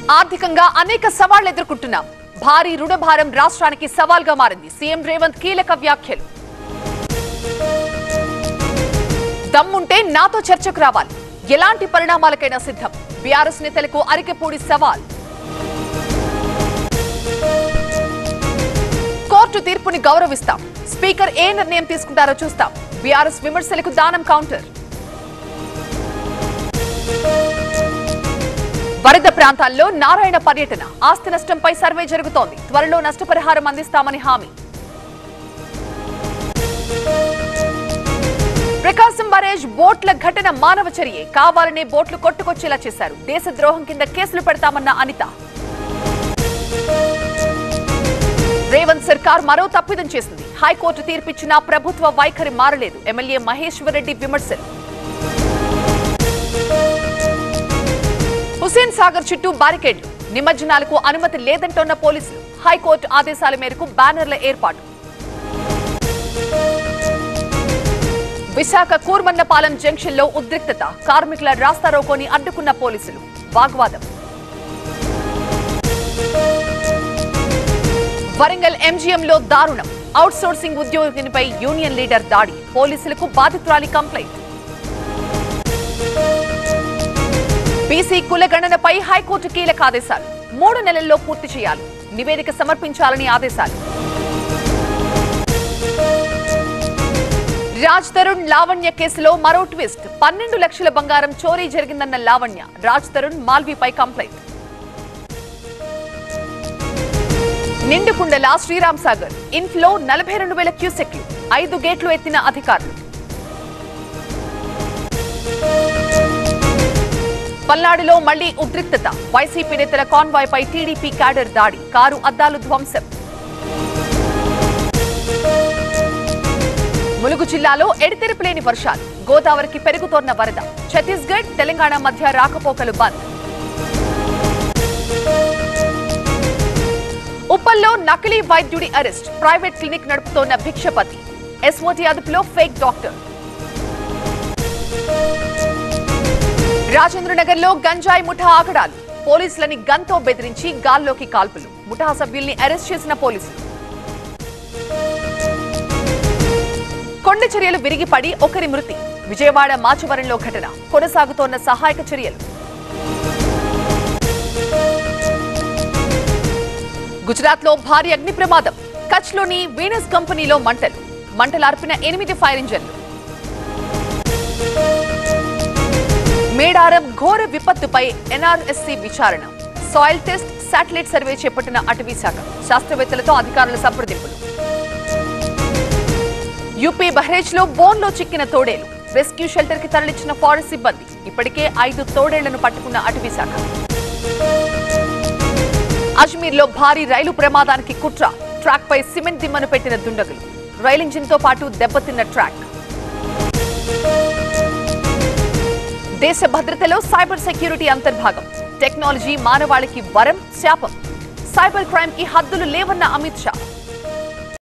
ఆర్థికంగా అనేక సవాళ్లు ఎదుర్కొంటున్నాం భారీ రుణభారం రాష్ట్రానికి సవాల్గా మారింది సీఎం రేవంత్ కీలక వ్యాఖ్యలు దమ్ముంటే నాతో చర్చకు రావాలి ఎలాంటి పరిణామాలకైనా సిద్ధం బీఆర్ఎస్ నేతలకు అరికెపూడి సవాల్ కోర్టు తీర్పుని గౌరవిస్తాం స్పీకర్ ఏ నిర్ణయం తీసుకుంటారో చూస్తాం బీఆర్ఎస్ విమర్శలకు దానం కౌంటర్ వరద ప్రాంతాల్లో నారాయణ పర్యటన ఆస్తి నష్టంపై సర్వే జరుగుతోంది త్వరలో నష్టపరిహారం అందిస్తామని హామీ ప్రకాశం బరేజ్ బోట్ల ఘటన మానవ చర్యే కావాలనే బోట్లు కొట్టుకొచ్చేలా చేశారు దేశద్రోహం కింద కేసులు పెడతామన్న అనిత రేవంత్ సర్కార్ మరో తప్పిదం చేసింది హైకోర్టు తీర్పిచ్చినా ప్రభుత్వ వైఖరి మారలేదు ఎమ్మెల్యే మహేశ్వర్ రెడ్డి విమర్శలు హుసేన్ సాగర్ చుట్టూ బారికేడ్లు నిమజ్జనాలకు అనుమతి లేదంటోన్న పోలీసులు హైకోర్టు ఆదేశాల మేరకు బ్యానర్ల ఏర్పాటు విశాఖ కూర్మన్నపాలెం జంక్షన్ లో ఉద్రిక్తత కార్మికుల రాస్తారోకోని అడ్డుకున్న పోలీసులు వాగ్వాదం వరంగల్ ఎంజీఎం లో దారుణం అవుట్ సోర్సింగ్ ఉద్యోగినిపై యూనియన్ లీడర్ దాడి పోలీసులకు బాధితురాలి కంప్లైంట్ బీసీ కులగణనపై హైకోర్టు కీలక ఆదేశాలు మూడు నెలల్లో పూర్తి చేయాలి నివేదిక సమర్పించాలని ఆదేశాలు రాజ్ తరుణ్ లావణ్య కేసులో మరో ట్విస్ట్ పన్నెండు లక్షల బంగారం చోరీ జరిగిందన్న లావణ్య రాజ్ తరుణ్ మాల్వీపై కంప్లైంట్ నిండుకుండల శ్రీరామ్ సాగర్ ఇన్ఫ్లో నలభై రెండు వేల క్యూసెక్లు ఐదు గేట్లు ఎత్తిన అధికారులు పల్నాడులో మళ్లీ ఉద్రిక్తత వైసీపీ నేతల కాన్వాయ్ పై టీడీపీ క్యాడర్ దాడి కారు అద్దాలు ధ్వంసం ములుగు జిల్లాలో ఎడతెరిపిలేని వర్షాలు గోదావరికి పెరుగుతోన్న వరద ఛత్తీస్గఢ్ తెలంగాణ మధ్య రాకపోకలు బంద్ ఉప్పల్లో నకిలీ వైద్యుడి అరెస్ట్ ప్రైవేట్ క్లినిక్ నడుపుతోన్న భిక్షపతి ఎస్ఓటీ అదుపులో ఫేక్ డాక్టర్ రాజేంద్రనగర్ లో గంజాయి ముఠా ఆగడాలు పోలీసులని గన్తో బెదిరించి గాల్లోకి కాల్పులు ముఠా సభ్యుల్ని అరెస్ట్ చేసిన పోలీసులు కొండ చర్యలు విరిగిపడి ఒకరి మృతి విజయవాడ మాచవరంలో ఘటన కొనసాగుతోన్న సహాయక చర్యలు గుజరాత్ లో భారీ అగ్ని ప్రమాదం కచ్ లోని వీనస్ కంపెనీలో మంటలు మంటలార్పిన ఎనిమిది ఫైర్ ఇంజన్లు మేడారం ఘోర విపత్తుపై ఎన్ఆర్ఎస్సి విచారణ సాయిల్ టెస్ట్ శాటిలైట్ సర్వే చేపట్టిన అటవీ శాఖ శాస్త్రవేత్తలతో అధికారుల సంప్రదింపులు యూపీ బహ్రేజ్ లో బోన్ లో చిక్కిన తోడేలు రెస్క్యూ షెల్టర్ కి తరలించిన ఫారెస్ట్ సిబ్బంది ఇప్పటికే ఐదు తోడేళ్లను పట్టుకున్న అటవీ శాఖ అజ్మీర్ లో భారీ రైలు ప్రమాదానికి కుట్ర ట్రాక్ పై సిమెంట్ దిమ్మను పెట్టిన దుండగులు రైలు ఇంజిన్ తో పాటు దెబ్బతిన్న ట్రాక్ దేశ భద్రతలో సైబర్ సెక్యూరిటీ అంతర్భాగం టెక్నాలజీ మానవాళికి వరం శాపం సైబర్ క్రైమ్ కి హద్దులు లేవన్న అమిత్ షా